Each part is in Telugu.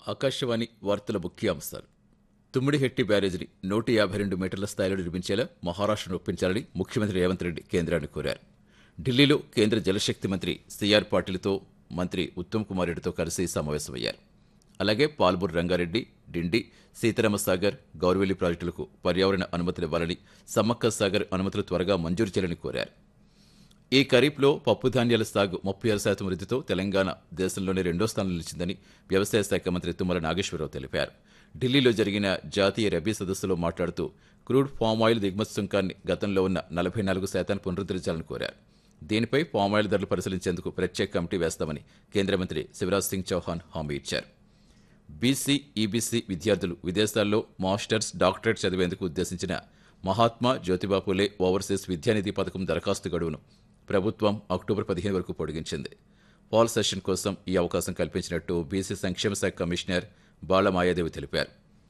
ఆకాశవాణి వార్తల ముఖ్యాంశాలు తుమ్మిడిహెట్టి బ్యారేజీని నూట యాభై రెండు మీటర్ల స్థాయిలో నిర్మించేలా మహారాష్ట్రను ఒప్పించాలని ముఖ్యమంత్రి రేవంత్ రెడ్డి కేంద్రాన్ని కోరారు ఢిల్లీలో కేంద్ర జలశక్తి మంత్రి సిఆర్ పాటిల్తో మంత్రి ఉత్తమ్ కుమార్ రెడ్డితో కలిసి సమావేశమయ్యారు అలాగే పాల్బూర్ రంగారెడ్డి డిండి సీతారామ సాగర్ గౌరవెల్లి ప్రాజెక్టులకు పర్యావరణ అనుమతులు ఇవ్వాలని సమ్మక్క సాగర్ అనుమతులు త్వరగా మంజూరు చేయాలని కోరారు ఈ ఖరీఫ్లో పప్పు ధాన్యాల సాగు ముప్పై ఆరు శాతం వృద్ధితో తెలంగాణ దేశంలోనే రెండో స్థానంలో నిలిచిందని వ్యవసాయ శాఖ మంత్రి తుమ్మల నాగేశ్వరరావు తెలిపారు ఢిల్లీలో జరిగిన జాతీయ రబీ సదస్సులో మాట్లాడుతూ క్రూడ్ పామ్ ఆయిల్ దిగుమతి సుంకాన్ని గతంలో ఉన్న నలభై నాలుగు శాతాన్ని పునరుద్ధరించాలని కోరారు దీనిపై పామ్ ఆయిల్ ధరలు పరిశీలించేందుకు ప్రత్యేక కమిటీ వేస్తామని కేంద్ర మంత్రి శివరాజ్ సింగ్ చౌహాన్ హామీ ఇచ్చారు బీసీ ఈబీసీ విద్యార్థులు విదేశాల్లో మాస్టర్స్ డాక్టరేట్ చదివేందుకు ఉద్దేశించిన మహాత్మా జ్యోతిబా ఫులే ఓవర్సీస్ విద్యానిధి పథకం దరఖాస్తు గడువును ప్రభుత్వం అక్టోబర్ పదిహేను వరకు పొడిగించింది ఫాల్ సెషన్ కోసం ఈ అవకాశం కల్పించినట్టు బీసీ సంక్షేమ శాఖ కమిషనర్ బాలమాయాదేవి తెలిపారు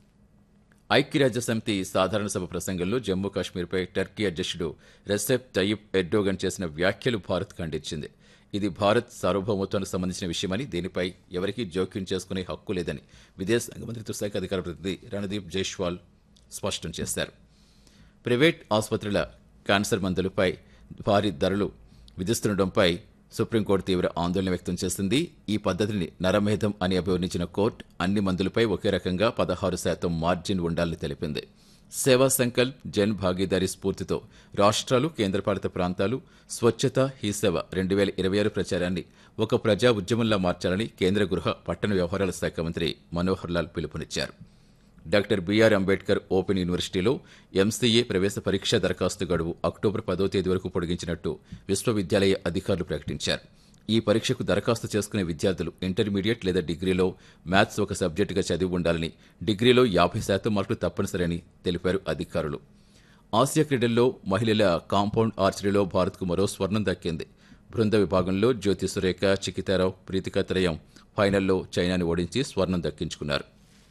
ఐక్యరాజ్య సమితి సాధారణ సభ ప్రసంగంలో జమ్మూ కాశ్మీర్పై టర్కీ అధ్యక్షుడు రెసెప్ తయ్యిప్ ఎర్డోగన్ చేసిన వ్యాఖ్యలు భారత్ ఖండించింది ఇది భారత్ సార్వభౌమత్వానికి సంబంధించిన విషయమని దీనిపై ఎవరికీ జోక్యం చేసుకునే హక్కు లేదని విదేశాంగ మంత్రిత్వ శాఖ అధికార ప్రతినిధి రణదీప్ జైష్వాల్ స్పష్టం చేశారు ప్రైవేట్ ఆసుపత్రుల క్యాన్సర్ మందులపై భారీ ధరలు విధిస్తుండటంపై సుప్రీంకోర్టు తీవ్ర ఆందోళన వ్యక్తం చేసింది ఈ పద్ధతిని నరమేధం అని అభివర్ణించిన కోర్టు అన్ని మందులపై ఒకే రకంగా పదహారు శాతం మార్జిన్ ఉండాలని తెలిపింది సేవా సంకల్ప్ జన్ భాగీదారీ స్ఫూర్తితో రాష్ట్రాలు కేంద్రపాలిత ప్రాంతాలు స్వచ్ఛత హీ సేవ రెండు వేల ఇరవై ఆరు ప్రచారాన్ని ఒక ప్రజా ఉద్యమంలా మార్చాలని కేంద్ర గృహ పట్టణ వ్యవహారాల శాఖ మంత్రి మనోహర్ లాల్ పిలుపునిచ్చారు డాక్టర్ బిఆర్ అంబేద్కర్ ఓపెన్ యూనివర్సిటీలో ఎంసీఏ ప్రవేశ పరీక్ష దరఖాస్తు గడువు అక్టోబర్ పదో తేదీ వరకు పొడిగించినట్టు విశ్వవిద్యాలయ అధికారులు ప్రకటించారు ఈ పరీక్షకు దరఖాస్తు చేసుకునే విద్యార్థులు ఇంటర్మీడియట్ లేదా డిగ్రీలో మ్యాథ్స్ ఒక సబ్జెక్టుగా చదివి ఉండాలని డిగ్రీలో యాభై శాతం మార్కులు తప్పనిసరని తెలిపారు అధికారులు ఆసియా క్రీడల్లో మహిళల కాంపౌండ్ ఆర్చరీలో భారత్కు మరో స్వర్ణం దక్కింది బృంద విభాగంలో జ్యోతి సురేఖ చికితారావు ప్రీతికా త్రయం ఫైనల్లో చైనాని ఓడించి స్వర్ణం దక్కించుకున్నారు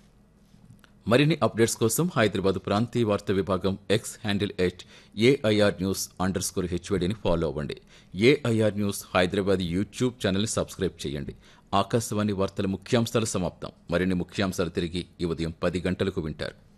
మరిన్ని అప్డేట్స్ కోసం హైదరాబాద్ ప్రాంతీయ వార్తా విభాగం X handle at AIR news under score హెచ్వడిని ఫాలో అవ్వండి ఏఐఆర్ న్యూస్ హైదరాబాద్ యూట్యూబ్ ఛానల్ని సబ్స్క్రైబ్ చేయండి ఆకాశవాణి వార్తల ముఖ్యాంశాలు సమాప్తం మరిన్ని ముఖ్యాంశాలు తిరిగి ఈ ఉదయం పది గంటలకు వింటారు